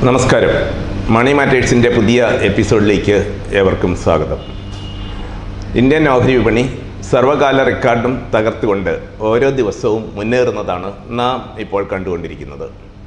നമസ്കാരം മണി മാറ്റേഴ്സിൻ്റെ പുതിയ എപ്പിസോഡിലേക്ക് ഏവർക്കും സ്വാഗതം ഇന്ത്യൻ ഓഹരി വിപണി സർവകാല റെക്കോർഡും തകർത്തുകൊണ്ട് ഓരോ ദിവസവും മുന്നേറുന്നതാണ് നാം ഇപ്പോൾ കണ്ടുകൊണ്ടിരിക്കുന്നത്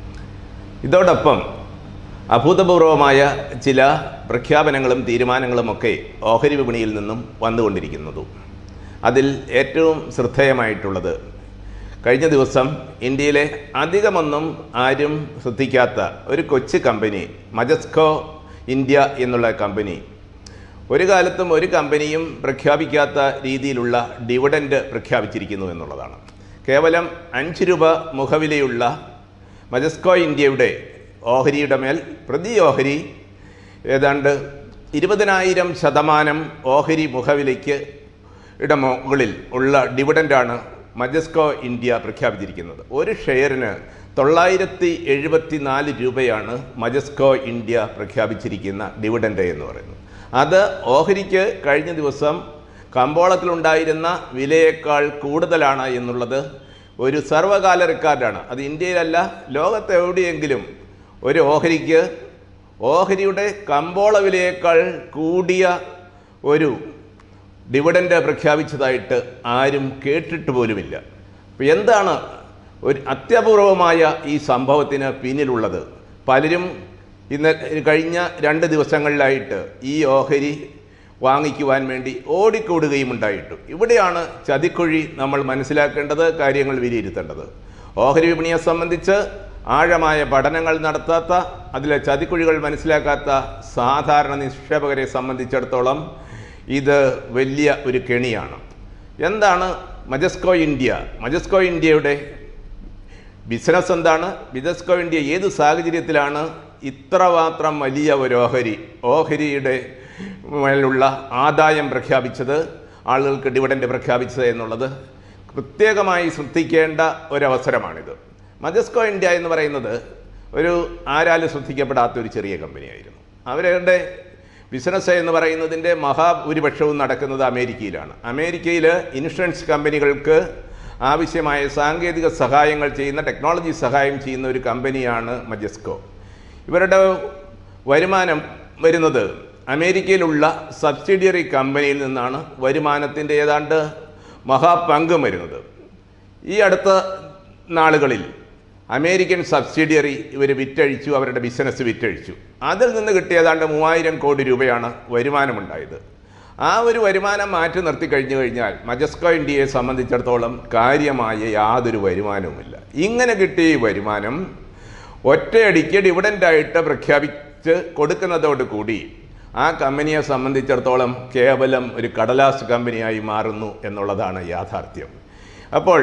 ഇതോടൊപ്പം അഭൂതപൂർവമായ ചില പ്രഖ്യാപനങ്ങളും തീരുമാനങ്ങളുമൊക്കെ ഓഹരി വിപണിയിൽ നിന്നും വന്നുകൊണ്ടിരിക്കുന്നതും അതിൽ ഏറ്റവും ശ്രദ്ധേയമായിട്ടുള്ളത് കഴിഞ്ഞ ദിവസം ഇന്ത്യയിലെ അധികമൊന്നും ആരും ശ്രദ്ധിക്കാത്ത ഒരു കൊച്ചു കമ്പനി മജസ്കോ ഇന്ത്യ എന്നുള്ള കമ്പനി ഒരു കാലത്തും ഒരു കമ്പനിയും പ്രഖ്യാപിക്കാത്ത രീതിയിലുള്ള ഡിവിഡൻഡ് പ്രഖ്യാപിച്ചിരിക്കുന്നു എന്നുള്ളതാണ് കേവലം അഞ്ച് രൂപ മുഖവിലയുള്ള മജസ്കോ ഇന്ത്യയുടെ ഓഹരിയുടെ മേൽ പ്രതി ഓഹരി ഏതാണ്ട് ഇരുപതിനായിരം ശതമാനം ഓഹരി മുഖവിലയ്ക്ക് യുടെ മുകളിൽ ഉള്ള ഡിവിഡൻ്റാണ് മജസ്കോ ഇന്ത്യ പ്രഖ്യാപിച്ചിരിക്കുന്നത് ഒരു ഷെയറിന് തൊള്ളായിരത്തി എഴുപത്തി നാല് രൂപയാണ് മജസ്കോ ഇന്ത്യ പ്രഖ്യാപിച്ചിരിക്കുന്ന ഡിവിഡൻ്റ് എന്ന് പറയുന്നത് അത് ഓഹരിക്ക് കഴിഞ്ഞ ദിവസം കമ്പോളത്തിലുണ്ടായിരുന്ന വിലയേക്കാൾ കൂടുതലാണ് എന്നുള്ളത് ഒരു സർവകാല റെക്കോർഡാണ് അത് ഇന്ത്യയിലല്ല ലോകത്തെവിടെയെങ്കിലും ഒരു ഓഹരിക്ക് ഓഹരിയുടെ കമ്പോള വിലയേക്കാൾ കൂടിയ ഒരു ഡിവിഡൻഡ് പ്രഖ്യാപിച്ചതായിട്ട് ആരും കേട്ടിട്ട് പോലുമില്ല അപ്പോൾ എന്താണ് ഒരു അത്യപൂർവമായ ഈ സംഭവത്തിന് പിന്നിലുള്ളത് പലരും ഇന്ന് കഴിഞ്ഞ രണ്ട് ദിവസങ്ങളിലായിട്ട് ഈ ഓഹരി വാങ്ങിക്കുവാൻ വേണ്ടി ഓടിക്കൂടുകയും ഉണ്ടായിട്ടു ഇവിടെയാണ് ചതിക്കുഴി നമ്മൾ മനസ്സിലാക്കേണ്ടത് കാര്യങ്ങൾ വിലയിരുത്തേണ്ടത് ഓഹരി വിപണിയെ സംബന്ധിച്ച് ആഴമായ പഠനങ്ങൾ നടത്താത്ത അതിലെ ചതിക്കുഴികൾ മനസ്സിലാക്കാത്ത സാധാരണ നിക്ഷേപകരെ സംബന്ധിച്ചിടത്തോളം ഇത് വലിയ ഒരു കെണിയാണ് എന്താണ് മജസ്കോ ഇന്ത്യ മജസ്കോ ഇന്ത്യയുടെ ബിസിനസ് എന്താണ് ബിജസ്കോ ഇന്ത്യ ഏത് സാഹചര്യത്തിലാണ് ഇത്രമാത്രം വലിയ ഒരു ഓഹരി ഓഹരിയുടെ മേലുള്ള ആദായം പ്രഖ്യാപിച്ചത് ആളുകൾക്ക് ഡിവിഡൻഡ് പ്രഖ്യാപിച്ചത് എന്നുള്ളത് പ്രത്യേകമായി ശ്രദ്ധിക്കേണ്ട ഒരവസരമാണിത് മജസ്കോ ഇന്ത്യ എന്ന് പറയുന്നത് ഒരു ആരാലും ശ്രദ്ധിക്കപ്പെടാത്ത ഒരു ചെറിയ കമ്പനിയായിരുന്നു അവരുടെ ബിസിനസ് എന്ന് പറയുന്നതിൻ്റെ മഹാഭൂരിപക്ഷവും നടക്കുന്നത് അമേരിക്കയിലാണ് അമേരിക്കയിൽ ഇൻഷുറൻസ് കമ്പനികൾക്ക് ആവശ്യമായ സാങ്കേതിക സഹായങ്ങൾ ചെയ്യുന്ന ടെക്നോളജി സഹായം ചെയ്യുന്ന ഒരു കമ്പനിയാണ് മജസ്കോ ഇവരുടെ വരുമാനം വരുന്നത് അമേരിക്കയിലുള്ള സബ്സിഡിയറി കമ്പനിയിൽ നിന്നാണ് വരുമാനത്തിൻ്റെ ഏതാണ്ട് മഹാപങ്കം വരുന്നത് ഈ അടുത്ത നാളുകളിൽ അമേരിക്കൻ സബ്സിഡിയറി ഇവർ വിറ്റഴിച്ചു അവരുടെ ബിസിനസ് വിറ്റഴിച്ചു അതിൽ നിന്ന് കിട്ടിയ ഏതാണ്ട് മൂവായിരം കോടി രൂപയാണ് വരുമാനമുണ്ടായത് ആ ഒരു വരുമാനം മാറ്റി നിർത്തി കഴിഞ്ഞു കഴിഞ്ഞാൽ മജസ്കോ ഇന്ത്യയെ സംബന്ധിച്ചിടത്തോളം കാര്യമായ യാതൊരു വരുമാനവുമില്ല ഇങ്ങനെ കിട്ടിയ ഈ വരുമാനം ഒറ്റയടിക്ക് ഡിവിഡൻ്റായിട്ട് പ്രഖ്യാപിച്ച് കൊടുക്കുന്നതോടുകൂടി ആ കമ്പനിയെ സംബന്ധിച്ചിടത്തോളം കേവലം ഒരു കടലാസ് കമ്പനിയായി മാറുന്നു എന്നുള്ളതാണ് യാഥാർത്ഥ്യം അപ്പോൾ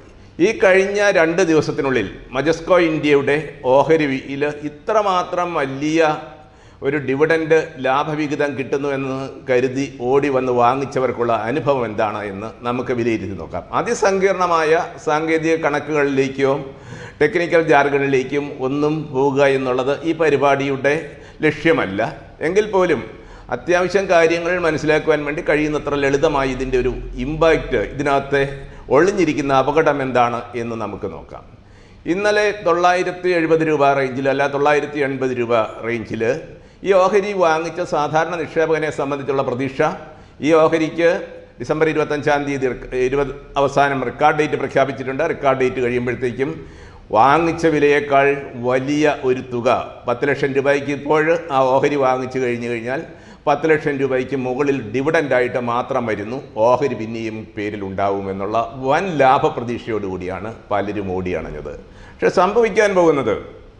ഈ കഴിഞ്ഞ രണ്ട് ദിവസത്തിനുള്ളിൽ മജസ്കോ ഇന്ത്യയുടെ ഓഹരിയിൽ ഇത്രമാത്രം വലിയ ഒരു ഡിവിഡൻഡ് ലാഭവിഹിതം കിട്ടുന്നു എന്ന് കരുതി ഓടി വന്ന് വാങ്ങിച്ചവർക്കുള്ള അനുഭവം എന്താണ് എന്ന് നമുക്ക് വിലയിരുത്തി നോക്കാം അതിസങ്കീർണമായ സാങ്കേതിക കണക്കുകളിലേക്കോ ടെക്നിക്കൽ ജാർഗണിലേക്കും ഒന്നും പോവുക എന്നുള്ളത് ഈ പരിപാടിയുടെ ലക്ഷ്യമല്ല എങ്കിൽ പോലും അത്യാവശ്യം കാര്യങ്ങൾ മനസ്സിലാക്കുവാൻ വേണ്ടി കഴിയുന്നത്ര ലളിതമായി ഇതിൻ്റെ ഒരു ഇമ്പാക്റ്റ് ഇതിനകത്തെ ഒളിഞ്ഞിരിക്കുന്ന അപകടം എന്താണ് എന്ന് നമുക്ക് നോക്കാം ഇന്നലെ തൊള്ളായിരത്തി എഴുപത് രൂപ റേഞ്ചിൽ അല്ല തൊള്ളായിരത്തി എൺപത് രൂപ റേഞ്ചിൽ ഈ ഓഹരി വാങ്ങിച്ച സാധാരണ നിക്ഷേപകനെ സംബന്ധിച്ചുള്ള പ്രതീക്ഷ ഈ ഓഹരിക്ക് ഡിസംബർ ഇരുപത്തഞ്ചാം തീയതി ഇരുപത് അവസാനം റെക്കോർഡ് ഡേറ്റ് പ്രഖ്യാപിച്ചിട്ടുണ്ട് റെക്കോർഡ് ഡേറ്റ് കഴിയുമ്പോഴത്തേക്കും വാങ്ങിച്ച വിലയേക്കാൾ വലിയ ഒരു തുക പത്ത് ലക്ഷം രൂപയ്ക്ക് ഇപ്പോൾ ആ ഓഹരി വാങ്ങിച്ചു കഴിഞ്ഞു കഴിഞ്ഞാൽ പത്ത് ലക്ഷം രൂപയ്ക്ക് മുകളിൽ ഡിവിഡൻ്റായിട്ട് മാത്രം വരുന്നു ഓഹരി പിന്നെയും പേരിൽ ഉണ്ടാവുമെന്നുള്ള വൻ ലാഭപ്രതീക്ഷയോടുകൂടിയാണ് പലരും ഓടിയണഞ്ഞത് പക്ഷെ സംഭവിക്കാൻ പോകുന്നത്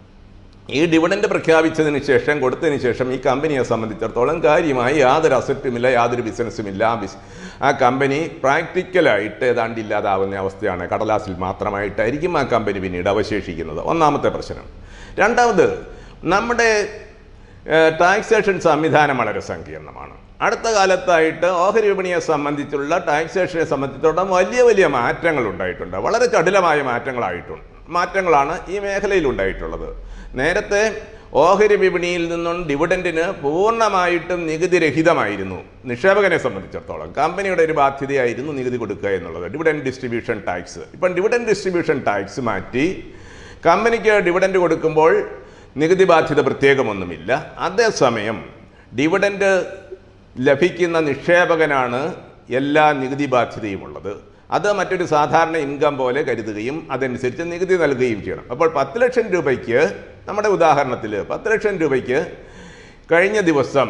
ഈ ഡിവിഡൻഡ് പ്രഖ്യാപിച്ചതിന് ശേഷം കൊടുത്തതിന് ശേഷം ഈ കമ്പനിയെ സംബന്ധിച്ചിടത്തോളം കാര്യമായി യാതൊരു അസറ്റുമില്ല യാതൊരു ബിസിനസ്സുമില്ല ആ ബിസ് ആ കമ്പനി പ്രാക്ടിക്കലായിട്ട് ഏതാണ്ട് ഇല്ലാതാവുന്ന അവസ്ഥയാണ് കടലാസിൽ മാത്രമായിട്ടായിരിക്കും ആ കമ്പനി പിന്നീട് അവശേഷിക്കുന്നത് ഒന്നാമത്തെ പ്രശ്നം രണ്ടാമത് നമ്മുടെ ടാക്സേഷൻ സംവിധാനം വളരെ സങ്കീർണമാണ് അടുത്ത കാലത്തായിട്ട് ഓഹരി വിപണിയെ സംബന്ധിച്ചുള്ള ടാക്സേഷനെ സംബന്ധിച്ചിടത്തോളം വലിയ വലിയ മാറ്റങ്ങൾ ഉണ്ടായിട്ടുണ്ട് വളരെ ചടുലമായ മാറ്റങ്ങളായിട്ടുണ്ട് മാറ്റങ്ങളാണ് ഈ മേഖലയിൽ ഉണ്ടായിട്ടുള്ളത് നേരത്തെ ഓഹരി വിപണിയിൽ നിന്നും ഡിവിഡൻറ്റിന് പൂർണ്ണമായിട്ടും നികുതി രഹിതമായിരുന്നു നിക്ഷേപകനെ സംബന്ധിച്ചിടത്തോളം കമ്പനിയുടെ ഒരു ബാധ്യതയായിരുന്നു നികുതി കൊടുക്കുക എന്നുള്ളത് ഡിവിഡൻഡ് ഡിസ്ട്രിബ്യൂഷൻ ടാക്സ് ഇപ്പം ഡിവിഡൻഡ് ഡിസ്ട്രിബ്യൂഷൻ ടാക്സ് മാറ്റി കമ്പനിക്ക് ഡിവിഡൻഡ് കൊടുക്കുമ്പോൾ നികുതി ബാധ്യത പ്രത്യേകമൊന്നുമില്ല അതേസമയം ഡിവിഡൻഡ് ലഭിക്കുന്ന നിക്ഷേപകനാണ് എല്ലാ നികുതി ബാധ്യതയുമുള്ളത് അത് മറ്റൊരു സാധാരണ ഇൻകം പോലെ കരുതുകയും അതനുസരിച്ച് നികുതി നൽകുകയും ചെയ്യണം അപ്പോൾ പത്ത് ലക്ഷം രൂപയ്ക്ക് നമ്മുടെ ഉദാഹരണത്തിൽ പത്ത് ലക്ഷം രൂപയ്ക്ക് കഴിഞ്ഞ ദിവസം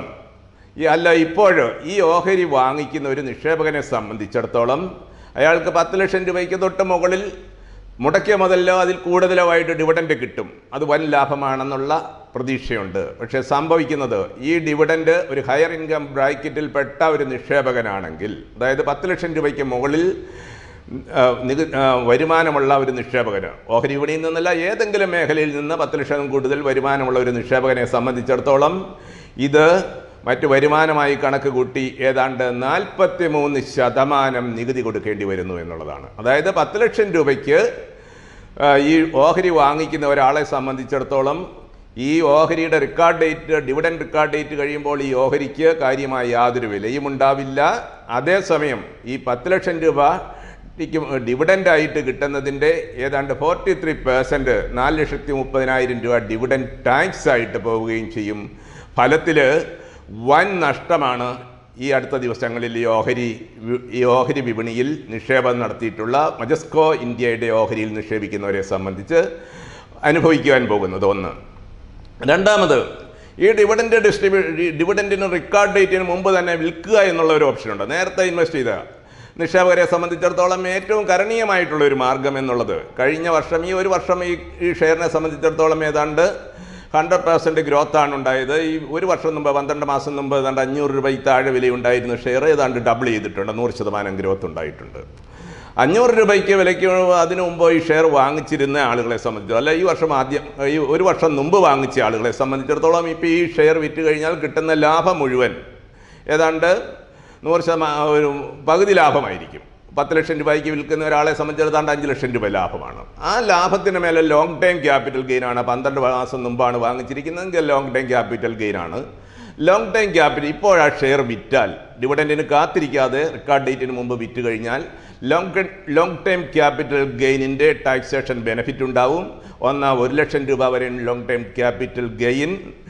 ഈ അല്ല ഇപ്പോൾ ഈ ഓഹരി വാങ്ങിക്കുന്ന ഒരു നിക്ഷേപകനെ സംബന്ധിച്ചിടത്തോളം അയാൾക്ക് പത്ത് ലക്ഷം രൂപയ്ക്ക് തൊട്ട് മുകളിൽ മുടക്കിയ മുതലോ അതിൽ കൂടുതലോ ആയിട്ട് ഡിവിഡൻഡ് കിട്ടും അത് വൻ ലാഭമാണെന്നുള്ള പ്രതീക്ഷയുണ്ട് പക്ഷേ സംഭവിക്കുന്നത് ഈ ഡിവിഡൻഡ് ഒരു ഹയർ ഇൻകം ബ്രാക്കറ്റിൽ പെട്ട ഒരു നിക്ഷേപകനാണെങ്കിൽ അതായത് പത്ത് ലക്ഷം രൂപയ്ക്ക് മുകളിൽ ആ, നികു ആ, വരുമാനമുള്ള ഒരു നിക്ഷേപകന് ഓഹരി വിപണിയിൽ നിന്നല്ല ഏതെങ്കിലും മേഖലയിൽ നിന്ന് പത്ത് ലക്ഷം കൂടുതൽ വരുമാനമുള്ള ഒരു നിക്ഷേപകനെ സംബന്ധിച്ചിടത്തോളം ഇത് മറ്റു വരുമാനമായി കണക്ക് കൂട്ടി ഏതാണ്ട് നാൽപ്പത്തി മൂന്ന് ശതമാനം നികുതി കൊടുക്കേണ്ടി വരുന്നു എന്നുള്ളതാണ് അതായത് പത്ത് ലക്ഷം രൂപയ്ക്ക് ആ, ഈ ഓഹരി വാങ്ങിക്കുന്ന ഒരാളെ സംബന്ധിച്ചിടത്തോളം ഈ ഓഹരിയുടെ record date dividend record date കഴിയുമ്പോൾ ഈ ഓഹരിക്ക് കാര്യമായ യാതൊരു വിലയും ഉണ്ടാവില്ല അതേസമയം ഈ പത്ത് ലക്ഷം രൂപ ഡിവിഡൻ്റ് ആയിട്ട് കിട്ടുന്നതിൻ്റെ ഏതാണ്ട് ഫോർട്ടി ത്രീ പെർസെൻറ്റ് നാല് ലക്ഷത്തി മുപ്പതിനായിരം രൂപ ഡിവിഡൻഡ് ടാക്സ് ആയിട്ട് പോവുകയും ചെയ്യും ഫലത്തിൽ വൻ നഷ്ടമാണ് ഈ അടുത്ത ദിവസങ്ങളിൽ ഈ ഓഹരി വി- ഈ ഓഹരി വിപണിയിൽ നിക്ഷേപം നടത്തിയിട്ടുള്ള മജസ്കോ ഇന്ത്യയുടെ ഓഹരിയിൽ നിക്ഷേപിക്കുന്നവരെ സംബന്ധിച്ച് അനുഭവിക്കുവാൻ പോകുന്നത് ഒന്ന് രണ്ടാമത് ഈ ഡിവിഡൻഡ് ഡിസ്ട്രിബ്യൂ ഡിവിഡൻറ്റിന് റെക്കോർഡ് ഡേറ്റിന് മുമ്പ് തന്നെ വിൽക്കുക എന്നുള്ള ഒരു ഓപ്ഷനുണ്ട് നേരത്തെ ഇൻവെസ്റ്റ് ചെയ്ത നിക്ഷേപകരെ സംബന്ധിച്ചിടത്തോളം ഏറ്റവും കരണീയമായിട്ടുള്ള ഒരു മാർഗം എന്നുള്ളത് കഴിഞ്ഞ വർഷം ഈ ഒരു വർഷം ഈ ഈ ഷെയറിനെ സംബന്ധിച്ചിടത്തോളം ഏതാണ്ട് ഹൺഡ്രഡ് പെർസെൻറ്റ് ഗ്രോത്താണ് ഉണ്ടായത് ഈ ഒരു വർഷം മുമ്പ് പന്ത്രണ്ട് മാസം മുമ്പ് ഏതാണ്ട് അഞ്ഞൂറ് രൂപയ്ക്ക് താഴെ വിലയുണ്ടായിരുന്ന ഷെയർ ഏതാണ്ട് ഡബിൾ ചെയ്തിട്ടുണ്ട് നൂറ് ശതമാനം ഗ്രോത്ത് ഉണ്ടായിട്ടുണ്ട് അഞ്ഞൂറ് രൂപയ്ക്ക് വിലയ്ക്ക് അതിനു മുമ്പ് ഈ ഷെയർ വാങ്ങിച്ചിരുന്ന ആളുകളെ സംബന്ധിച്ചു അല്ല ഈ വർഷം ആദ്യം ഈ ഒരു വർഷം മുമ്പ് വാങ്ങിച്ച ആളുകളെ സംബന്ധിച്ചിടത്തോളം ഇപ്പോൾ ഈ ഷെയർ വിറ്റ് കഴിഞ്ഞാൽ കിട്ടുന്ന ലാഭം മുഴുവൻ ഏതാണ്ട് നൂറ് ശതമാനം ഒരു പകുതി ലാഭമായിരിക്കും പത്ത് ലക്ഷം രൂപയ്ക്ക് വിൽക്കുന്ന ഒരാളെ സംബന്ധിച്ചിടത്താണ്ട് അഞ്ച് ലക്ഷം രൂപ ലാഭമാണ് ആ ലാഭത്തിന് മേലെ ലോങ് ടൈം ക്യാപിറ്റൽ ഗെയിനാണ് പന്ത്രണ്ട് മാസം മുമ്പാണ് വാങ്ങിച്ചിരിക്കുന്നതെങ്കിൽ ലോങ് ടൈം ക്യാപിറ്റൽ ഗെയിനാണ് ലോങ് ടൈം ക്യാപിറ്റൽ ഇപ്പോൾ ആ ഷെയർ വിറ്റാൽ ഡിവിഡൻറ്റിന് കാത്തിരിക്കാതെ റെക്കോർഡ് ഡേറ്റിന് മുമ്പ് വിറ്റ് കഴിഞ്ഞാൽ ലോങ് ലോങ് ടൈം ക്യാപിറ്റൽ ഗെയിനിൻ്റെ ടാക്സേഷൻ ബെനിഫിറ്റ് ഉണ്ടാവും ഒന്ന് ഒരു ലക്ഷം രൂപ വരെ ലോങ് ടൈം ക്യാപിറ്റൽ ഗെയിൻ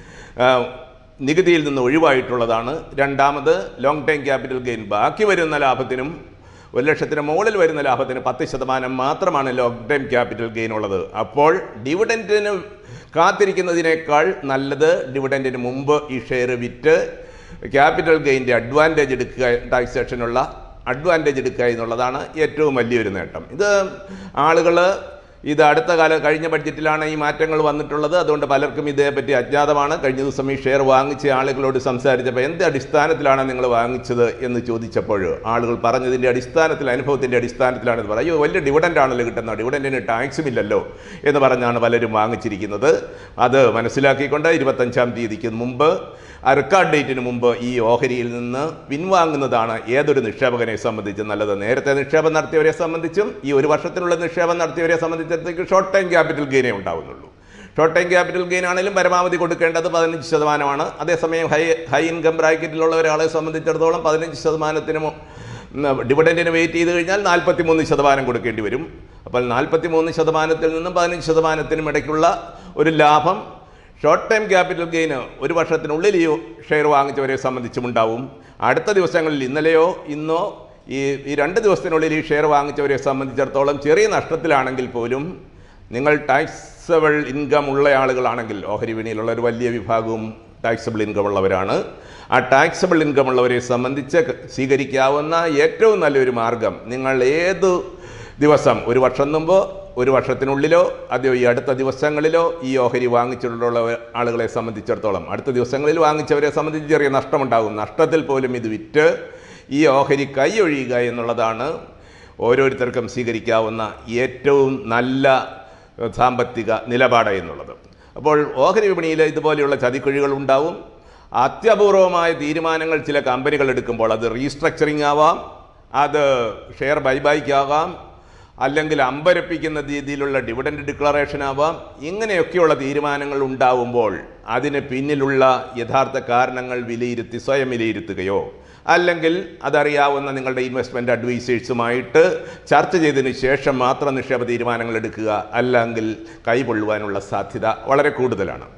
നികുതിയിൽ നിന്ന് ഒഴിവായിട്ടുള്ളതാണ് രണ്ടാമത് ലോങ് ടൈം ക്യാപിറ്റൽ ഗെയിൻ ബാക്കി വരുന്ന ലാഭത്തിനും ഒരു ലക്ഷത്തിന് മുകളിൽ വരുന്ന ലാഭത്തിന് പത്ത് ശതമാനം മാത്രമാണ് ലോങ് ടൈം ക്യാപിറ്റൽ ഗെയിൻ ഉള്ളത് അപ്പോൾ ഡിവിഡൻറ്റിന് കാത്തിരിക്കുന്നതിനേക്കാൾ നല്ലത് ഡിവിഡൻറ്റിന് മുമ്പ് ഈ ഷെയർ വിറ്റ് ക്യാപിറ്റൽ ഗെയിൻ്റെ അഡ്വാൻറ്റേജ് എടുക്കുക ടാക്സേഷനുള്ള അഡ്വാൻറ്റേജ് എടുക്കുക എന്നുള്ളതാണ് ഏറ്റവും വലിയൊരു നേട്ടം ഇത് ആളുകൾ ഇത് അടുത്ത കാല കഴിഞ്ഞ ബഡ്ജറ്റിലാണ് ഈ മാറ്റങ്ങൾ വന്നിട്ടുള്ളത് അതുകൊണ്ട് പലർക്കും ഇതേപ്പറ്റി അജ്ഞാതമാണ് കഴിഞ്ഞ ദിവസം ഈ ഷെയർ വാങ്ങിച്ച ആളുകളോട് സംസാരിച്ചപ്പോൾ എന്ത് അടിസ്ഥാനത്തിലാണ് നിങ്ങൾ വാങ്ങിച്ചത് എന്ന് ചോദിച്ചപ്പോൾ ആളുകൾ പറഞ്ഞതിൻ്റെ അടിസ്ഥാനത്തിൽ അനുഭവത്തിൻ്റെ അടിസ്ഥാനത്തിലാണ് ഇത് പറയുക അയ്യോ വലിയ ഡിവിഡൻ്റ് ആണല്ലോ കിട്ടുന്നത് ഡിവിഡൻറ്റിന് ടാക്സും ഇല്ലല്ലോ എന്ന് പറഞ്ഞാണ് പലരും വാങ്ങിച്ചിരിക്കുന്നത് അത് മനസ്സിലാക്കിക്കൊണ്ട് ഇരുപത്തഞ്ചാം തീയതിക്ക് മുമ്പ് ആ റെക്കോർഡ് ഡേറ്റിന് മുമ്പ് ഈ ഓഹരിയിൽ നിന്ന് പിൻവാങ്ങുന്നതാണ് ഏതൊരു നിക്ഷേപകനെ സംബന്ധിച്ച് നല്ലത് നേരത്തെ നിക്ഷേപം നടത്തിയവരെ സംബന്ധിച്ചും ഈ ഒരു വർഷത്തിനുള്ള നിക്ഷേപം നടത്തിയവരെ സംബന്ധിച്ചിടത്തേക്ക് ഷോർട്ട് ടൈം ക്യാപിറ്റൽ ഗെയിനേ ഉണ്ടാവുന്നുള്ളൂ ഷോർട്ട് ടൈം ക്യാപിറ്റൽ ഗെയിൻ ആണെങ്കിലും പരമാവധി കൊടുക്കേണ്ടത് പതിനഞ്ച് ശതമാനമാണ് അതേസമയം ഹൈ ഹൈ ഇൻകം ബ്രാക്കറ്റിലുള്ള ഒരാളെ സംബന്ധിച്ചിടത്തോളം പതിനഞ്ച് ശതമാനത്തിന് മു- ഡിവിഡൻറ്റിന് വെയിറ്റ് ചെയ്ത് കഴിഞ്ഞാൽ നാൽപ്പത്തി മൂന്ന് ശതമാനം കൊടുക്കേണ്ടി വരും അപ്പോൾ നാൽപ്പത്തി മൂന്ന് ശതമാനത്തിൽ നിന്നും പതിനഞ്ച് ശതമാനത്തിനും ഇടയ്ക്കുള്ള ഒരു ലാഭം ഷോർട്ട് ടൈം ക്യാപിറ്റൽ ഗെയിന് ഒരു വർഷത്തിനുള്ളിൽ ഈ ഷെയർ വാങ്ങിച്ചവരെ സംബന്ധിച്ചും ഉണ്ടാവും അടുത്ത ദിവസങ്ങളിൽ ഇന്നലെയോ ഇന്നോ ഈ ഈ രണ്ട് ദിവസത്തിനുള്ളിൽ ഈ ഷെയർ വാങ്ങിച്ചവരെ സംബന്ധിച്ചിടത്തോളം ചെറിയ നഷ്ടത്തിലാണെങ്കിൽ പോലും നിങ്ങൾ ടാക്സബിൾ ഇൻകം ഉള്ള ആളുകളാണെങ്കിൽ ഓഹരി വിപണിയിലുള്ള ഒരു വലിയ വിഭാഗവും ടാക്സബിൾ ഇൻകം ഉള്ളവരാണ് ആ ടാക്സബിൾ ഇൻകം ഉള്ളവരെ സംബന്ധിച്ച് ക- സ്വീകരിക്കാവുന്ന ഏറ്റവും നല്ലൊരു മാർഗം നിങ്ങൾ ഏത് ദിവസം ഒരു വർഷം മുമ്പോ ഒരു വർഷത്തിനുള്ളിലോ അതെയോ ഈ അടുത്ത ദിവസങ്ങളിലോ ഈ ഓഹരി വാങ്ങിച്ചിട്ടുള്ള ആളുകളെ സംബന്ധിച്ചിടത്തോളം അടുത്ത ദിവസങ്ങളിൽ വാങ്ങിച്ചവരെ സംബന്ധിച്ച് ചെറിയ നഷ്ടമുണ്ടാകും നഷ്ടത്തിൽ പോലും ഇത് വിറ്റ് ഈ ഓഹരി കൈയൊഴിയുക എന്നുള്ളതാണ് ഓരോരുത്തർക്കും സ്വീകരിക്കാവുന്ന ഏറ്റവും നല്ല ഏഹ്, സാമ്പത്തിക നിലപാട് എന്നുള്ളത് അപ്പോൾ ഓഹരി വിപണിയിൽ ഇതുപോലെയുള്ള ചതിക്കുഴികൾ ഉണ്ടാവും അത്യപൂർവമായ തീരുമാനങ്ങൾ ചില കമ്പനികൾ എടുക്കുമ്പോൾ അത് റീസ്ട്രക്ചറിങ് ആവാം അത് ഷെയർ ബൈബായ്ക്ക് ആകാം അല്ലെങ്കിൽ അമ്പരപ്പിക്കുന്ന രീതിയിലുള്ള ഡിവിഡൻഡ് ഡിക്ലറേഷൻ ആവാം ഇങ്ങനെയൊക്കെയുള്ള തീരുമാനങ്ങൾ ഉണ്ടാവുമ്പോൾ അതിന് പിന്നിലുള്ള യഥാർത്ഥ കാരണങ്ങൾ വിലയിരുത്തി സ്വയം വിലയിരുത്തുകയോ അല്ലെങ്കിൽ അതറിയാവുന്ന നിങ്ങളുടെ ഇൻവെസ്റ്റ്മെൻറ്റ് അഡ്വൈസേഴ്സുമായിട്ട് ചർച്ച ചെയ്തതിന് ശേഷം മാത്രം നിക്ഷേപ തീരുമാനങ്ങൾ എടുക്കുക അല്ലെങ്കിൽ കൈകൊള്ളുവാനുള്ള സാധ്യത വളരെ കൂടുതലാണ്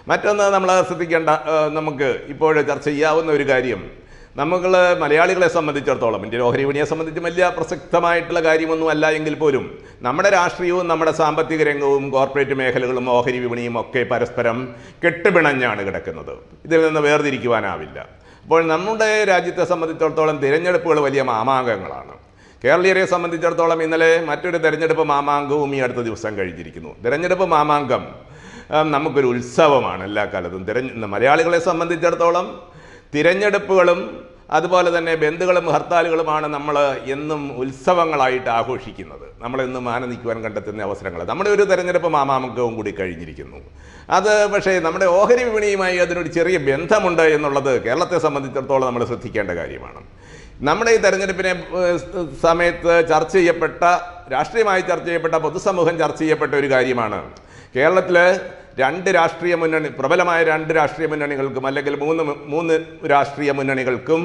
മറ്റൊന്ന് നമ്മൾ ശ്രദ്ധിക്കേണ്ട ആ, നമുക്ക് ഇപ്പോൾ ചർച്ച ചെയ്യാവുന്ന ഒരു കാര്യം നമ്മൾ മലയാളികളെ സംബന്ധിച്ചിടത്തോളം ഇന്ത്യൻ ഓഹരി വിപണിയെ സംബന്ധിച്ച് വലിയ പ്രസക്തമായിട്ടുള്ള കാര്യമൊന്നും അല്ല എങ്കിൽ പോലും നമ്മുടെ രാഷ്ട്രീയവും നമ്മുടെ സാമ്പത്തിക രംഗവും കോർപ്പറേറ്റ് മേഖലകളും ഓഹരി വിപണിയും ഒക്കെ പരസ്പരം കെട്ടുപിണഞ്ഞാണ് കിടക്കുന്നത് ഇതിൽ നിന്ന് വേർതിരിക്കുവാനാവില്ല അപ്പോൾ നമ്മുടെ രാജ്യത്തെ സംബന്ധിച്ചിടത്തോളം തിരഞ്ഞെടുപ്പുകൾ വലിയ മാമാങ്കങ്ങളാണ് കേരളീയരെ സംബന്ധിച്ചിടത്തോളം ഇന്നലെ മറ്റൊരു തെരഞ്ഞെടുപ്പ് മാമാങ്കവും ഈ അടുത്ത ദിവസം കഴിഞ്ഞിരിക്കുന്നു തെരഞ്ഞെടുപ്പ് മാമാങ്കം ആ, നമുക്കൊരു ഉത്സവമാണ് എല്ലാ കാലത്തും തിരഞ്ഞ മലയാളികളെ സംബന്ധിച്ചിടത്തോളം തിരഞ്ഞെടുപ്പുകളും അതുപോലെ തന്നെ ബന്ധുക്കളും ഹർത്താലുകളുമാണ് നമ്മൾ എന്നും ഉത്സവങ്ങളായിട്ട് ആഘോഷിക്കുന്നത് നമ്മളെന്നും ആനന്ദിക്കുവാൻ കണ്ടെത്തുന്ന അവസരങ്ങൾ നമ്മുടെ ഒരു തെരഞ്ഞെടുപ്പ് മാമാങ്കവും കൂടി കഴിഞ്ഞിരിക്കുന്നു അത് പക്ഷേ നമ്മുടെ ഓഹരി വിപണിയുമായി അതിനൊരു ചെറിയ ബന്ധമുണ്ട് എന്നുള്ളത് കേരളത്തെ സംബന്ധിച്ചിടത്തോളം നമ്മൾ ശ്രദ്ധിക്കേണ്ട കാര്യമാണ് നമ്മുടെ ഈ തെരഞ്ഞെടുപ്പിനെ ഏഹ്, സ് സമയത്ത് ചർച്ച ചെയ്യപ്പെട്ട രാഷ്ട്രീയമായി ചർച്ച ചെയ്യപ്പെട്ട പൊതുസമൂഹം ചർച്ച ചെയ്യപ്പെട്ട ഒരു കാര്യമാണ് കേരളത്തിൽ രണ്ട് രാഷ്ട്രീയ മുന്നണി പ്രബലമായ രണ്ട് രാഷ്ട്രീയ മുന്നണികൾക്കും അല്ലെങ്കിൽ മൂന്ന് മു- മൂന്ന് രാഷ്ട്രീയ മുന്നണികൾക്കും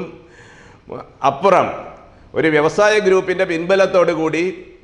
അപ്പുറം ഒരു വ്യവസായ ഗ്രൂപ്പിൻ്റെ പിൻബലത്തോടു കൂടി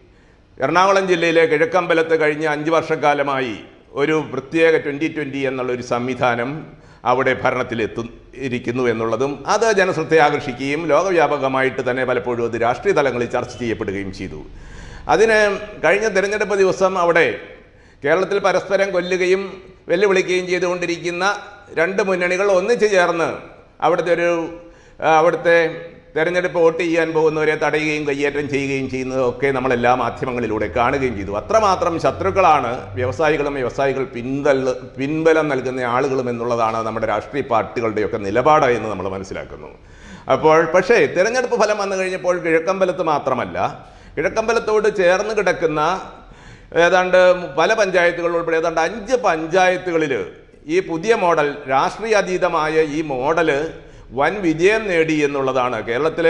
എറണാകുളം ജില്ലയിലെ കിഴക്കമ്പലത്ത് കഴിഞ്ഞ അഞ്ച് വർഷക്കാലമായി ഒരു പ്രത്യേക ട്വൻ്റി ട്വൻ്റി എന്നുള്ളൊരു സംവിധാനം അവിടെ ഭരണത്തിലെത്തും ഇരിക്കുന്നു എന്നുള്ളതും അത് ജനശ്രദ്ധയെ ആകർഷിക്കുകയും ലോകവ്യാപകമായിട്ട് തന്നെ പലപ്പോഴും അത് രാഷ്ട്രീയ തലങ്ങളിൽ ചർച്ച ചെയ്യപ്പെടുകയും ചെയ്തു അതിന് കഴിഞ്ഞ തിരഞ്ഞെടുപ്പ് ദിവസം അവിടെ കേരളത്തിൽ പരസ്പരം കൊല്ലുകയും വെല്ലുവിളിക്കുകയും ചെയ്തുകൊണ്ടിരിക്കുന്ന രണ്ട് മുന്നണികൾ ഒന്നിച്ചു ചേർന്ന് അവിടുത്തെ ഒരു ആ, അവിടുത്തെ തെരഞ്ഞെടുപ്പ് വോട്ട് ചെയ്യാൻ പോകുന്നവരെ തടയുകയും കയ്യേറ്റം ചെയ്യുകയും ചെയ്യുന്നതൊക്കെ നമ്മളെല്ലാ മാധ്യമങ്ങളിലൂടെ കാണുകയും ചെയ്തു അത്രമാത്രം ശത്രുക്കളാണ് വ്യവസായികളും വ്യവസായികൾ പിന്തള്ള പിൻബലം നൽകുന്ന ആളുകളും എന്നുള്ളതാണ് നമ്മുടെ രാഷ്ട്രീയ പാർട്ടികളുടെയൊക്കെ നിലപാട് എന്ന് നമ്മൾ മനസ്സിലാക്കുന്നു അപ്പോൾ പക്ഷേ തിരഞ്ഞെടുപ്പ് ഫലം വന്നു കഴിഞ്ഞപ്പോൾ കിഴക്കമ്പലത്ത് മാത്രമല്ല കിഴക്കമ്പലത്തോട് ചേർന്ന് കിടക്കുന്ന ഏതാണ്ട് പല പഞ്ചായത്തുകൾ ഉൾപ്പെടെ ഏതാണ്ട് അഞ്ച് പഞ്ചായത്തുകളിൽ ഈ പുതിയ മോഡൽ രാഷ്ട്രീയാതീതമായ ഈ മോഡല് വൻ വിജയം നേടി എന്നുള്ളതാണ് കേരളത്തിലെ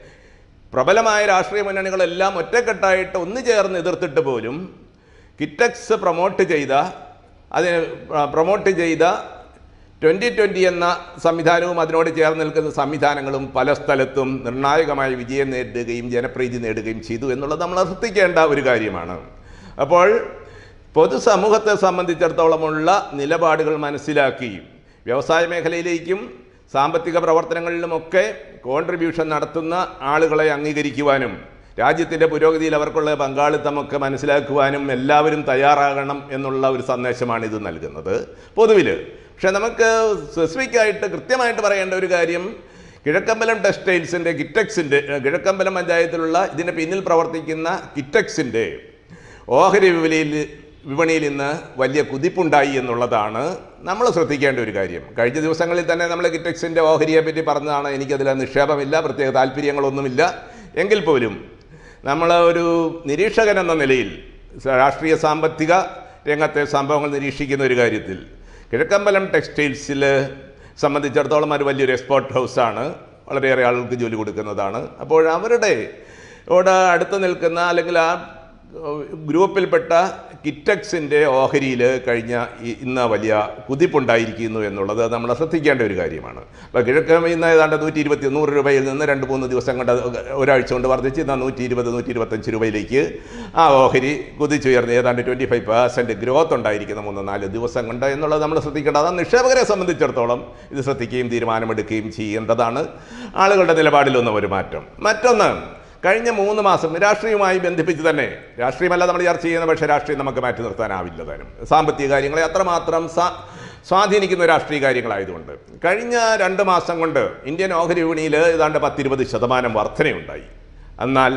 പ്രബലമായ രാഷ്ട്രീയ മുന്നണികളെല്ലാം ഒറ്റക്കെട്ടായിട്ട് ഒന്നു ചേർന്ന് എതിർത്തിട്ട് പോലും കിറ്റക്സ് പ്രൊമോട്ട് ചെയ്ത അതിന് പ്രൊമോട്ട് ചെയ്ത ട്വൻ്റി ട്വൻ്റി എന്ന സംവിധാനവും അതിനോട് ചേർന്ന് നിൽക്കുന്ന സംവിധാനങ്ങളും പല സ്ഥലത്തും നിർണായകമായ വിജയം നേടുകയും ജനപ്രീതി നേടുകയും ചെയ്തു എന്നുള്ളത് നമ്മൾ ശ്രദ്ധിക്കേണ്ട ഒരു കാര്യമാണ് അപ്പോൾ പൊതുസമൂഹത്തെ സംബന്ധിച്ചിടത്തോളമുള്ള നിലപാടുകൾ മനസ്സിലാക്കി വ്യവസായ മേഖലയിലേക്കും സാമ്പത്തിക പ്രവർത്തനങ്ങളിലുമൊക്കെ കോൺട്രിബ്യൂഷൻ നടത്തുന്ന ആളുകളെ അംഗീകരിക്കുവാനും രാജ്യത്തിൻ്റെ പുരോഗതിയിൽ അവർക്കുള്ള പങ്കാളിത്തമൊക്കെ മനസ്സിലാക്കുവാനും എല്ലാവരും തയ്യാറാകണം എന്നുള്ള ഒരു സന്ദേശമാണ് ഇത് നൽകുന്നത് പൊതുവിൽ പക്ഷെ നമുക്ക് സ്പെസിഫിക് ആയിട്ട് കൃത്യമായിട്ട് പറയേണ്ട ഒരു കാര്യം കിഴക്കമ്പലം ടെക്സ്റ്റൈൽസിൻ്റെ കിറ്റക്സിൻ്റെ കിഴക്കമ്പലം പഞ്ചായത്തിലുള്ള ഇതിന് പിന്നിൽ പ്രവർത്തിക്കുന്ന കിറ്റക്സിൻ്റെ ഓഹരി വിപണിയിൽ വിപണിയിൽ ഇന്ന് വലിയ കുതിപ്പുണ്ടായി എന്നുള്ളതാണ് നമ്മൾ ശ്രദ്ധിക്കേണ്ട ഒരു കാര്യം കഴിഞ്ഞ ദിവസങ്ങളിൽ തന്നെ നമ്മൾ കിറ്റക്സിൻ്റെ ഓഹരിയെ പറ്റി പറഞ്ഞതാണ് എനിക്കതിൽ നിക്ഷേപമില്ല പ്രത്യേക താല്പര്യങ്ങളൊന്നുമില്ല എങ്കിൽ പോലും നമ്മൾ ഒരു നിരീക്ഷകൻ എന്ന നിലയിൽ സ- രാഷ്ട്രീയ സാമ്പത്തിക രംഗത്തെ സംഭവങ്ങൾ നിരീക്ഷിക്കുന്ന ഒരു കാര്യത്തിൽ കിഴക്കമ്പലം ടെക്സ്റ്റൈൽസിൽ സംബന്ധിച്ചിടത്തോളം അത് വലിയൊരു എക്സ്പോർട്ട് ഹൗസാണ് വളരെയേറെ ആളുകൾക്ക് ജോലി കൊടുക്കുന്നതാണ് അപ്പോൾ അവരുടെ ഓട് അടുത്ത് നിൽക്കുന്ന അല്ലെങ്കിൽ ആ ഏഹ്, ഗ്രൂപ്പിൽപ്പെട്ട കിറ്റക്സിൻ്റെ ഓഹരിയിൽ കഴിഞ്ഞ ഈ- ഇന്ന് വലിയ കുതിപ്പുണ്ടായിരിക്കുന്നു എന്നുള്ളത് നമ്മൾ ശ്രദ്ധിക്കേണ്ട ഒരു കാര്യമാണ് അപ്പോൾ കിഴക്ക് ഇന്ന് ഏതാണ്ട് നൂറ്റി ഇരുപത്തി നൂറ് രൂപയിൽ നിന്ന് രണ്ട് മൂന്ന് ദിവസം കൊണ്ട് ഒരാഴ്ച കൊണ്ട് വർദ്ധിച്ച് ഇന്ന് നൂറ്റി ഇരുപത് നൂറ്റി ഇരുപത്തഞ്ച് രൂപയിലേക്ക് ആ ഓഹരി കുതിച്ചുയർന്ന് ഏതാണ്ട് ട്വൻറ്റി ഫൈവ് പെർസെൻറ്റ് ഗ്രോത്ത് ഉണ്ടായിരിക്കുന്ന മൂന്ന് നാല് ദിവസം കൊണ്ട് എന്നുള്ളത് നമ്മൾ ശ്രദ്ധിക്കേണ്ടത് അതാണ് നിക്ഷേപകരെ സംബന്ധിച്ചിടത്തോളം ഇത് ശ്രദ്ധിക്കുകയും തീരുമാനമെടുക്കുകയും ചെയ്യേണ്ടതാണ് ആളുകളുടെ നിലപാടിലൊന്നും ഒരു മാറ്റം മറ്റൊന്ന് കഴിഞ്ഞ മൂന്ന് മാസം രാഷ്ട്രീയവുമായി ബന്ധിപ്പിച്ച് തന്നെ രാഷ്ട്രീയമല്ല നമ്മൾ ചർച്ച ചെയ്യുന്ന പക്ഷേ രാഷ്ട്രീയം നമുക്ക് മാറ്റി നിർത്താനാവില്ല താനും സാമ്പത്തിക കാര്യങ്ങളെ അത്രമാത്രം സാ സ്വാധീനിക്കുന്ന രാഷ്ട്രീയ കാര്യങ്ങളായതുകൊണ്ട് കഴിഞ്ഞ രണ്ട് മാസം കൊണ്ട് ഇന്ത്യൻ ഓഹരി വിപണിയിൽ ഏതാണ്ട് പത്തിരുപത് ശതമാനം വർധനയുണ്ടായി എന്നാൽ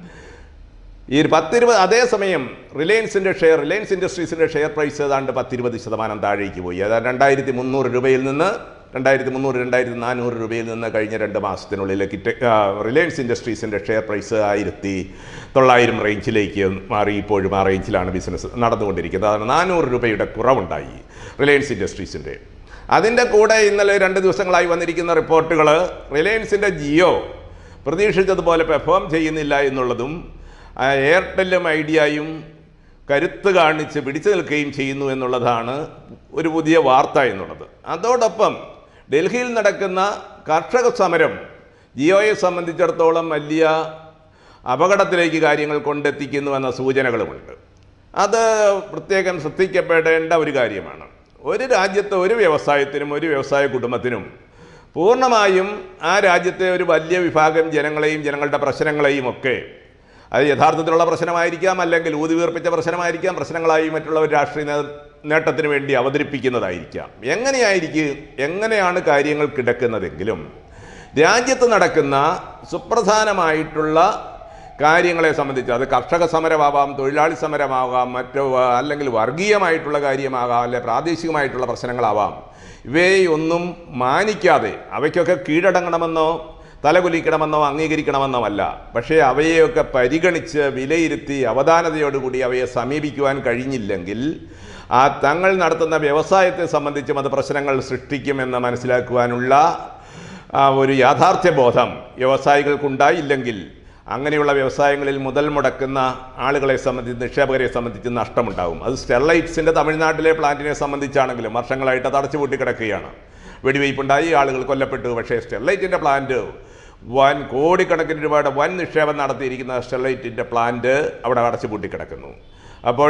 ഈ ഒരു പത്തിരുപത് അതേസമയം റിലയൻസിൻ്റെ ഷെയർ റിലയൻസ് ഇൻഡസ്ട്രീസിൻ്റെ ഷെയർ പ്രൈസ് ഏതാണ്ട് പത്തിരുപത് ശതമാനം താഴേക്ക് പോയി അതായത് രണ്ടായിരത്തി മുന്നൂറ് രൂപയിൽ നിന്ന് രണ്ടായിരത്തി മുന്നൂറ് രണ്ടായിരത്തി നാനൂറ് രൂപയിൽ നിന്ന് കഴിഞ്ഞ രണ്ട് മാസത്തിനുള്ളിൽ കിറ്റ ആ, റിലയൻസ് ഇൻഡസ്ട്രീസിൻ്റെ ഷെയർ പ്രൈസ് ആയിരത്തി തൊള്ളായിരം റേഞ്ചിലേക്ക് മാറി ഇപ്പോഴും ആ റേഞ്ചിലാണ് ബിസിനസ് നടന്നുകൊണ്ടിരിക്കുന്നത് അതാണ് നാനൂറ് രൂപയുടെ കുറവുണ്ടായി റിലയൻസ് ഇൻഡസ്ട്രീസിൻ്റെ അതിൻ്റെ കൂടെ ഇന്നലെ രണ്ട് ദിവസങ്ങളായി വന്നിരിക്കുന്ന റിപ്പോർട്ടുകൾ റിലയൻസിൻ്റെ ജിയോ പ്രതീക്ഷിച്ചതുപോലെ പെർഫോം ചെയ്യുന്നില്ല എന്നുള്ളതും ആ, എയർടെല്ലും ഐഡിയയും കരുത്ത് കാണിച്ച് പിടിച്ചു നിൽക്കുകയും ചെയ്യുന്നു എന്നുള്ളതാണ് ഒരു പുതിയ വാർത്ത എന്നുള്ളത് അതോടൊപ്പം ഡൽഹിയിൽ നടക്കുന്ന കർഷക സമരം ജിയോയെ സംബന്ധിച്ചിടത്തോളം വലിയ അപകടത്തിലേക്ക് കാര്യങ്ങൾ കൊണ്ടെത്തിക്കുന്നു എന്ന സൂചനകളുമുണ്ട് അത് പ്രത്യേകം ശ്രദ്ധിക്കപ്പെടേണ്ട ഒരു കാര്യമാണ് ഒരു രാജ്യത്തെ ഒരു വ്യവസായത്തിനും ഒരു വ്യവസായ കുടുംബത്തിനും പൂർണ്ണമായും ആ രാജ്യത്തെ ഒരു വലിയ വിഭാഗം ജനങ്ങളെയും ജനങ്ങളുടെ പ്രശ്നങ്ങളെയും ഒക്കെ അത് യഥാർത്ഥത്തിലുള്ള പ്രശ്നമായിരിക്കാം അല്ലെങ്കിൽ ഊതിവീർപ്പിച്ച പ്രശ്നമായിരിക്കാം പ്രശ്നങ്ങളായി മറ്റുള്ളവർ രാഷ്ട്രീയ നേ- നേട്ടത്തിന് വേണ്ടി അവതരിപ്പിക്കുന്നതായിരിക്കാം എങ്ങനെയായിരിക്കും എങ്ങനെയാണ് കാര്യങ്ങൾ കിടക്കുന്നതെങ്കിലും രാജ്യത്ത് നടക്കുന്ന സുപ്രധാനമായിട്ടുള്ള കാര്യങ്ങളെ സംബന്ധിച്ച് അത് കർഷക സമരമാവാം തൊഴിലാളി സമരമാകാം മറ്റോ വ- അല്ലെങ്കിൽ വർഗീയമായിട്ടുള്ള കാര്യമാകാം അല്ലെ പ്രാദേശികമായിട്ടുള്ള പ്രശ്നങ്ങളാവാം ഇവയെ ഒന്നും മാനിക്കാതെ അവയ്ക്കൊക്കെ കീഴടങ്ങണമെന്നോ തലകുലിക്കണമെന്നോ അംഗീകരിക്കണമെന്നോ അല്ല പക്ഷേ അവയെയൊക്കെ പരിഗണിച്ച് വിലയിരുത്തി അവധാനതയോടുകൂടി അവയെ സമീപിക്കുവാൻ കഴിഞ്ഞില്ലെങ്കിൽ ആ തങ്ങൾ നടത്തുന്ന വ്യവസായത്തെ സംബന്ധിച്ചും അത് പ്രശ്നങ്ങൾ സൃഷ്ടിക്കുമെന്ന് മനസ്സിലാക്കുവാനുള്ള ആ ഒരു യാഥാർത്ഥ്യ ബോധം വ്യവസായികൾക്കുണ്ടായില്ലെങ്കിൽ അങ്ങനെയുള്ള വ്യവസായങ്ങളിൽ മുതൽ മുടക്കുന്ന ആളുകളെ സംബന്ധിച്ച് നിക്ഷേപകരെ സംബന്ധിച്ച് നഷ്ടമുണ്ടാകും അത് സ്റ്റെർലൈറ്റ്സിൻ്റെ തമിഴ്നാട്ടിലെ പ്ലാന്റിനെ സംബന്ധിച്ചാണെങ്കിലും വർഷങ്ങളായിട്ട് അത് അടച്ചുപൂട്ടി കിടക്കുകയാണ് വെടിവയ്പുണ്ടായി ആളുകൾ കൊല്ലപ്പെട്ടു പക്ഷേ സ്റ്റെർലൈറ്റിൻ്റെ പ്ലാന്റ് വൻ കോടിക്കണക്കിന് രൂപയുടെ വൻ നിക്ഷേപം നടത്തിയിരിക്കുന്ന സ്റ്റെർലൈറ്റിൻ്റെ പ്ലാന്റ് അവിടെ അടച്ചുപൂട്ടി കിടക്കുന്നു അപ്പോൾ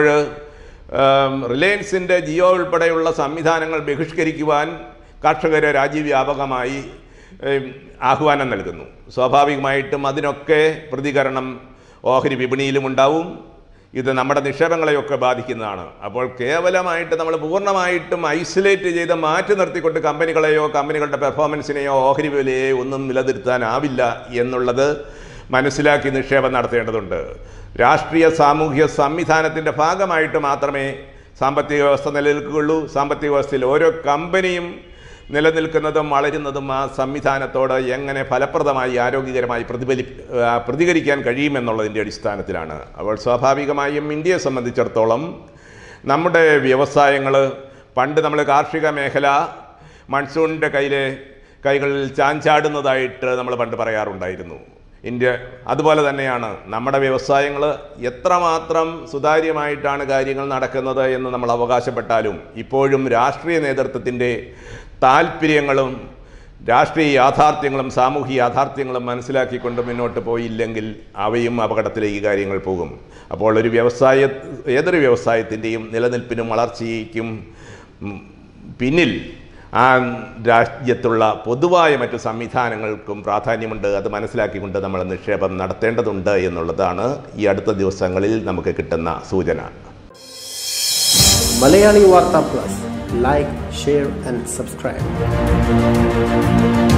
ഏം, റിലയൻസിൻ്റെ ജിയോ ഉൾപ്പെടെയുള്ള സംവിധാനങ്ങൾ ബഹിഷ്കരിക്കുവാൻ കർഷകരെ രാജ്യവ്യാപകമായി ഏം, ആഹ്വാനം നൽകുന്നു സ്വാഭാവികമായിട്ടും അതിനൊക്കെ പ്രതികരണം ഓഹരി വിപണിയിലും ഉണ്ടാവും ഇത് നമ്മുടെ നിക്ഷേപങ്ങളെയൊക്കെ ബാധിക്കുന്നതാണ് അപ്പോൾ കേവലമായിട്ട് നമ്മൾ പൂർണ്ണമായിട്ടും ഐസൊലേറ്റ് ചെയ്ത് മാറ്റി നിർത്തിക്കൊണ്ട് കമ്പനികളെയോ കമ്പനികളുടെ പെർഫോമൻസിനെയോ ഓഹരി വിലയെയോ ഒന്നും നിലനിർത്താനാവില്ല എന്നുള്ളത് മനസ്സിലാക്കി നിക്ഷേപം നടത്തേണ്ടതുണ്ട് രാഷ്ട്രീയ സാമൂഹ്യ സംവിധാനത്തിൻ്റെ ഭാഗമായിട്ട് മാത്രമേ സാമ്പത്തിക വ്യവസ്ഥ നിലനിൽക്കുകയുള്ളൂ സാമ്പത്തിക വ്യവസ്ഥയിൽ ഓരോ കമ്പനിയും നിലനിൽക്കുന്നതും വളരുന്നതും ആ സംവിധാനത്തോട് എങ്ങനെ ഫലപ്രദമായി ആരോഗ്യകരമായി പ്രതിഫലി ആ, പ്രതികരിക്കാൻ കഴിയുമെന്നുള്ളതിൻ്റെ അടിസ്ഥാനത്തിലാണ് അപ്പോൾ സ്വാഭാവികമായും ഇന്ത്യയെ സംബന്ധിച്ചിടത്തോളം നമ്മുടെ വ്യവസായങ്ങൾ പണ്ട് നമ്മൾ കാർഷിക മേഖല മൺസൂണിൻ്റെ കയ്യിലെ കൈകളിൽ ചാഞ്ചാടുന്നതായിട്ട് നമ്മൾ പണ്ട് പറയാറുണ്ടായിരുന്നു ഇന്ത്യ അതുപോലെ തന്നെയാണ് നമ്മുടെ വ്യവസായങ്ങൾ എത്രമാത്രം സുതാര്യമായിട്ടാണ് കാര്യങ്ങൾ നടക്കുന്നത് എന്ന് നമ്മൾ അവകാശപ്പെട്ടാലും ഇപ്പോഴും രാഷ്ട്രീയ നേതൃത്വത്തിൻ്റെ താല്പര്യങ്ങളും രാഷ്ട്രീയ യാഥാർത്ഥ്യങ്ങളും സാമൂഹിക യാഥാർത്ഥ്യങ്ങളും മനസ്സിലാക്കിക്കൊണ്ട് മുന്നോട്ട് പോയില്ലെങ്കിൽ അവയും അപകടത്തിലേക്ക് കാര്യങ്ങൾ പോകും അപ്പോൾ ഒരു വ്യവസായ ഏതൊരു വ്യവസായത്തിൻ്റെയും നിലനിൽപ്പിനും വളർച്ചയ്ക്കും ഉം, പിന്നിൽ ആ രാജ്യത്തുള്ള പൊതുവായ മറ്റു സംവിധാനങ്ങൾക്കും പ്രാധാന്യമുണ്ട് അത് മനസ്സിലാക്കിക്കൊണ്ട് നമ്മൾ നിക്ഷേപം നടത്തേണ്ടതുണ്ട് എന്നുള്ളതാണ് ഈ അടുത്ത ദിവസങ്ങളിൽ നമുക്ക് കിട്ടുന്ന സൂചന മലയാളി വാർത്ത plus like share and subscribe